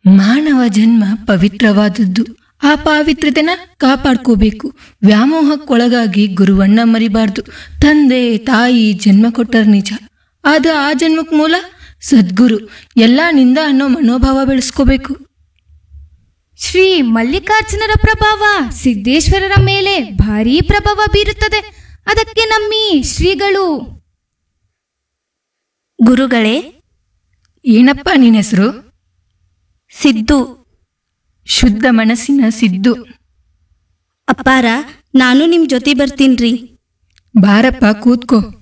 ಮಾನವ ಜನ್ಮ ಪವಿತ್ರವಾದದ್ದು ಆ ಪಾವಿತ್ರತೆನ ಕಾಪಾಡ್ಕೋಬೇಕು ವ್ಯಾಮೋಹಕ್ಕೊಳಗಾಗಿ ಗುರುವಣ್ಣ ಮರಿಬಾರ್ದು ತಂದೆ ತಾಯಿ ಜನ್ಮ ಕೊಟ್ಟರ್ ನಿಜ ಆದ ಆ ಜನ್ಮಕ್ ಮೂಲ ಸದ್ಗುರು ಎಲ್ಲ ನಿಂದ ಅನ್ನೋ ಮನೋಭಾವ ಬೆಳೆಸ್ಕೋಬೇಕು ಶ್ರೀ ಮಲ್ಲಿಕಾರ್ಜುನರ ಪ್ರಭಾವ ಸಿದ್ದೇಶ್ವರರ ಮೇಲೆ ಭಾರೀ ಪ್ರಭಾವ ಬೀರುತ್ತದೆ ಅದಕ್ಕೆ ನಮ್ಮಿ ಶ್ರೀಗಳು ಗುರುಗಳೇ ಏನಪ್ಪ ನಿನ್ ಹೆಸರು ಸಿದ್ದು ಶುದ್ಧ ಮನಸ್ಸಿನ ಸಿದ್ದು ಅಪ್ಪಾರ ನಾನು ನಿಮ್ ಜೊತೆ ಬರ್ತೀನ್ರಿ ಬಾರಪ್ಪ ಕೂತ್ಕೋ